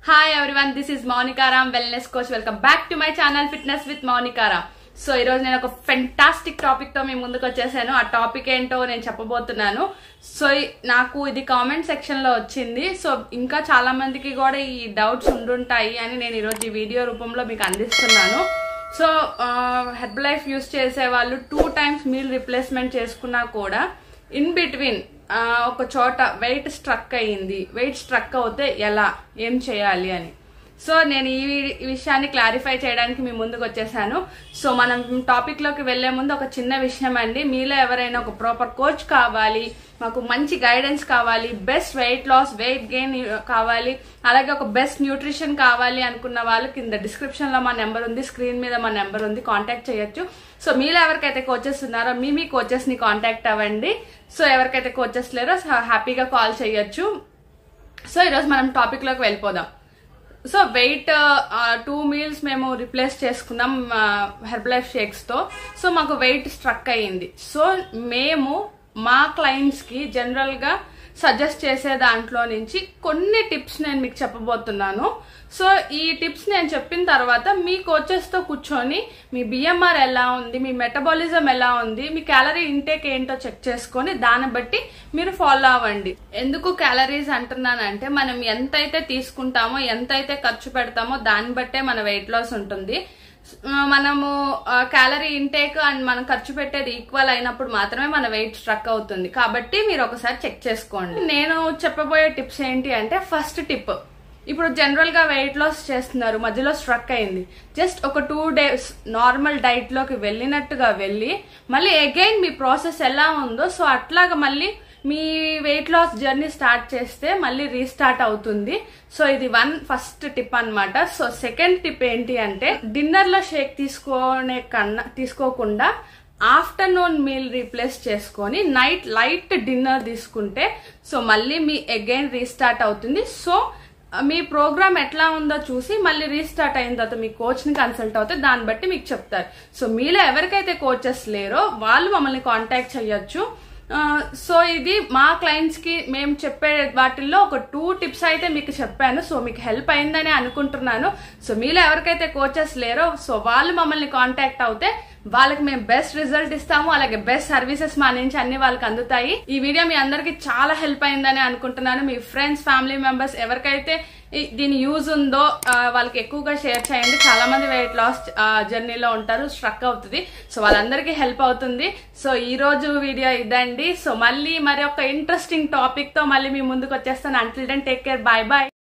hi everyone this is Mounika Ram wellness coach welcome back to my channel fitness with Mounika Ram so ఈ రోజు నేను ఒక fantastic topic తో మీ ముందుకు వచ్చేసాను ఆ టాపిక్ ఏంటో నేను చెప్పబోతున్నాను సో ఈ- నాకు ఇది కామెంట్ సెక్షన్ లో వచ్చింది సో ఇంకా చాలా మందికి కూడా ఈ డౌట్స్ ఉండుంటాయి అని నేను ఈరోజు ఈ వీడియో రూపంలో మీకు అందిస్తున్నాను సో హెర్బ్ లైఫ్ యూస్ చేసే వాళ్ళు టూ టైమ్స్ మీల్ రిప్లేస్మెంట్ చేసుకున్నా కూడా ఇన్ బిట్వీన్ ఒక చోట వెయిట్ స్ట్రక్ అయ్యింది వెయిట్ స్ట్రక్ అవుతే ఎలా ఏం చేయాలి అని సో నేను ఈ వి- ఈ విషయాన్ని క్లారిఫై చేయడానికి మీ ముందుకు వచ్చేసాను సో మనం టాపిక్ లోకి వెళ్లే ముందు ఒక చిన్న విషయం అండి మీలో ఎవరైనా ఒక ప్రాపర్ కోచ్ కావాలి మాకు మంచి గైడెన్స్ కావాలి best weight loss weight gain కావాలి అలాగే ఒక బెస్ట్ న్యూట్రిషన్ కావాలి అనుకున్న వాళ్ళు కింద డిస్క్రిప్షన్ లో మా నెంబర్ ఉంది స్క్రీన్ మీద మా నెంబర్ ఉంది కాంటాక్ట్ చేయొచ్చు సో మీలో ఎవరికైతే కోచెస్ ఉన్నారో మీ మీ కోచెస్ ని కాంటాక్ట్ అవ్వండి సో ఎవరికైతే కోచెస్ లేరో హ్యాపీగా కాల్ చేయొచ్చు సో ఈరోజు మనం టాపిక్ లోకి వెళ్ళిపోదాం సో వెయిట్ టూ మీల్స్ మేము రిప్లేస్ చేసుకున్నాం హెర్బ్ లైఫ్ షేక్స్ తో సో మాకు వెయిట్ స్ట్రక్ అయ్యింది సో మేము మా క్లయింట్స్ కి జనరల్ గా సజెస్ట్ చేసే దాంట్లో నుంచి కొన్ని టిప్స్ నేను మీకు చెప్పబోతున్నాను సో ఈ టిప్స్ నేను చెప్పిన తర్వాత మీ కోచెస్ తో కూర్చొని మీ బిఎంఆర్ ఎలా ఉంది మీ మెటబాలిజం ఎలా ఉంది మీ క్యాలరీ ఇంటేక్ ఏంటో చెక్ చేసుకొని దాన్ని బట్టి మీరు ఫాలో అవ్వండి ఎందుకు క్యాలరీస్ అంటున్నానంటే మనం ఎంతైతే తీసుకుంటామో ఎంతైతే ఖర్చు పెడతామో దాన్ని బట్టే మన వెయిట్ లాస్ ఉంటుంది ఆ, మనము క్యాలరీ ఇంటేక్ అండ్ మనం ఖర్చు పెట్టేది ఈక్వల్ అయినప్పుడు మాత్రమే మన వెయిట్ స్ట్రక్ అవుతుంది కాబట్టి మీరు ఒకసారి చెక్ చేసుకోండి నేను చెప్పబోయే టిప్స్ ఏంటి అంటే ఫస్ట్ టిప్ ఇప్పుడు జనరల్ గా వెయిట్ లాస్ చేస్తున్నారు మధ్యలో స్ట్రక్ అయింది జస్ట్ ఒక టూ డేస్ నార్మల్ డైట్ లోకి వెళ్ళినట్టుగా వెళ్ళి మళ్ళీ అగైన్ మీ ప్రాసెస్ ఎలా ఉందో సో అట్లాగా మళ్ళీ మీ వెయిట్ లాస్ జర్నీ స్టార్ట్ చేస్తే మళ్ళీ రీస్టార్ట్ అవుతుంది సో ఇది వన్ ఫస్ట్ టిప్ అన్నమాట సో సెకండ్ టిప్ ఏంటి అంటే డిన్నర్ లో షేక్ తీసుకునే కన్నా తీసుకోకుండా ఆఫ్టర్నూన్ మీల్ రీప్లేస్ చేసుకొని నైట్ లైట్ డిన్నర్ తీసుకుంటే సో మళ్ళీ మీ అగైన్ రీస్టార్ట్ అవుతుంది సో మీ ప్రోగ్రామ్ ఎట్లా ఉందో చూసి మళ్ళీ రీస్టార్ట్ అయిన తర్వాత మీ కోచ్ ని కన్సల్ట్ అవుతే దాన్ని బట్టి మీకు చెప్తారు సో మీలో ఎవరికైతే కోచెస్ లేరో వాళ్ళు మమ్మల్ని కాంటాక్ట్ చేయొచ్చు ఆ, సో ఇది మా క్లయింట్స్ కి మేము చెప్పే వాటిల్లో ఒక టూ టిప్స్ అయితే మీకు చెప్పాను సో మీకు హెల్ప్ అయిందని అనుకుంటున్నాను సో మీలో ఎవరికైతే కోచెస్ లేరో సో వాళ్ళు మమ్మల్ని కాంటాక్ట్ అవుతే వాళ్ళకి మేము బెస్ట్ రిజల్ట్ ఇస్తాము అలాగే బెస్ట్ సర్వీసెస్ మా నుంచి అన్ని వాళ్ళకి అందుతాయి ఈ వీడియో మీ అందరికి చాలా హెల్ప్ అయిందని అనుకుంటున్నాను మీ ఫ్రెండ్స్ ఫ్యామిలీ మెంబర్స్ ఎవరికైతే ఈ- దీని యూజ్ ఉందో ఆ, వాళ్ళకి ఎక్కువగా షేర్ చేయండి చాలా మంది వెయిట్ లాస్ జర్నీలో ఉంటారు స్ట్రక్ అవుతుంది సో వాళ్ళందరికీ హెల్ప్ అవుతుంది సో ఈ రోజు వీడియో ఇదండి సో మళ్ళీ మరి ఒక ఇంట్రెస్టింగ్ టాపిక్ తో మళ్ళీ మీ ముందుకు వచ్చేస్తాను until then take care bye bye